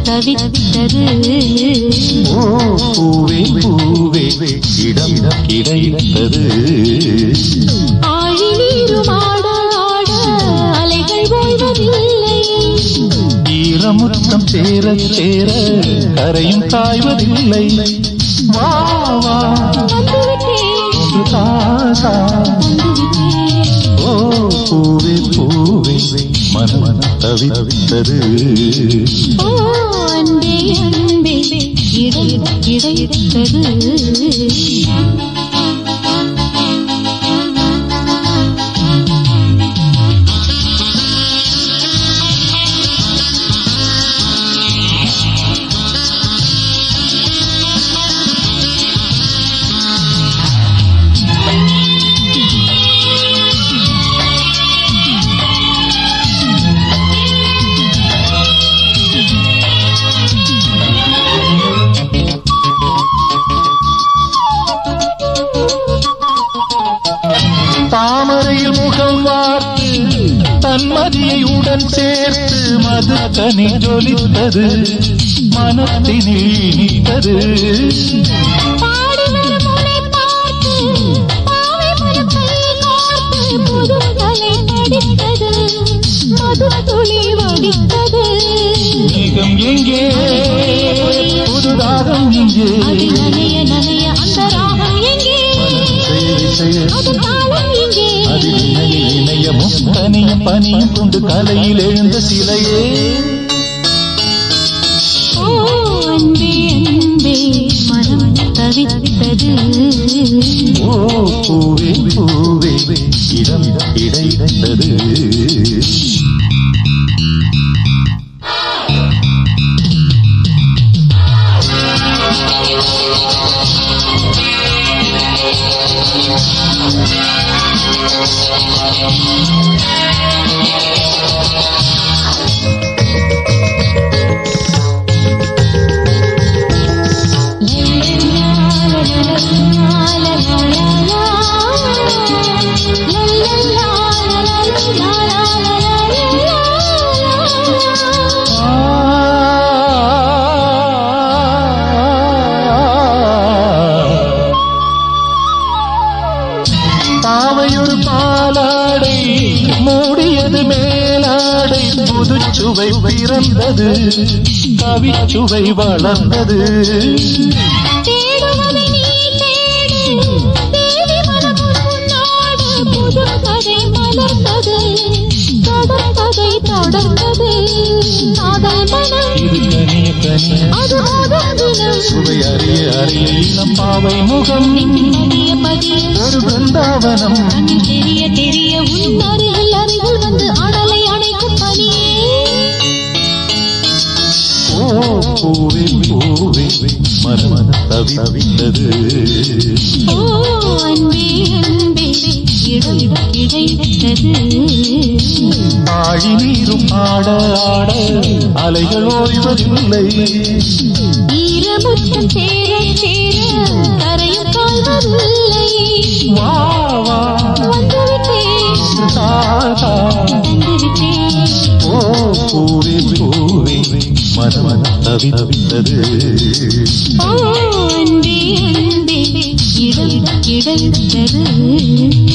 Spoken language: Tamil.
தவித்தது ஓ பூவே பூவே இடம் கிடைத்தது ஆழி நீரும் ஆட ஆட அலைகள் ஓய்வதில்லை ஈரமுத்தம் சேர சேர கரையும் காய்வதில்லை வா வா வந்துவிட்டேன் ஒன்று தாசா வந்துவிட்டேன் ஓ பூவே பூவே மனம் தவித்தது ஓ அன்பே அன்பே இடை கிடைத்தது தாமரையில் முகம் வார்த்து தன்மதியை உடன் சேர்த்து மதுக்கனி ஜொலித்தது மனத்தினில் இனித்தது பாடி வரும் உன்னை பார்த்து பாவை மனத்தை கோர்த்து புது கலை படித்தது மது துளி வடித்தது மேகம் எங்கே புதுதாகம் இங்கே அது நனைய நனைய அந்த ராகம் எங்கே செயல் செயல் அது தாளம் எங்கே அதில் இணைய இணையமும் தனியும் பனியும் கொண்டு கலையில் எழுந்த சிலையே ஓ அன்பே அன்பே மனம் தவித்தது ஓ பூவே பூவே இடம் கிடைத்தது பாவையொரு பாலாடை மூடியது மேலாடை புதுச்சுவை பிறந்தது கவிச்சுவை வளர்ந்தது தேடுவதை நீ தேடு தேடி மனமும் உன்னோடு புது கதை மலர்ந்தது தொடர் கதை தொடர்ந்தது காதல் மனம் இது கனிய கனிய அது மோதும் தினம் சுவை அறிய அறிய இளம் பாவை முகம் நெஞ்சில் பதிய பதிய ஒரு பிருந்தாவனம் கண்ணில் தெரிய தெரிய உன் அருகில் அருகில் வந்து அடலை அணைக்கும் பனியே ஓ பூவே பூவே மனம் தவித்தது ஓ அன்பே அன்பே இடம் கிடைத்தது ஆழி நீரும் ஆட ஆட அலைகள் ஓய்வதில்லை ஈரமுத்தம் சேர சேர கரையும் கால்வதில்லை வா வா வந்துவிட்டேன் தாதா தந்துவிட்டேன் ஓ பூவே பூவே மனம் தவித்தது ஓ அன்பே அன்பே இடம் கிடைத்தது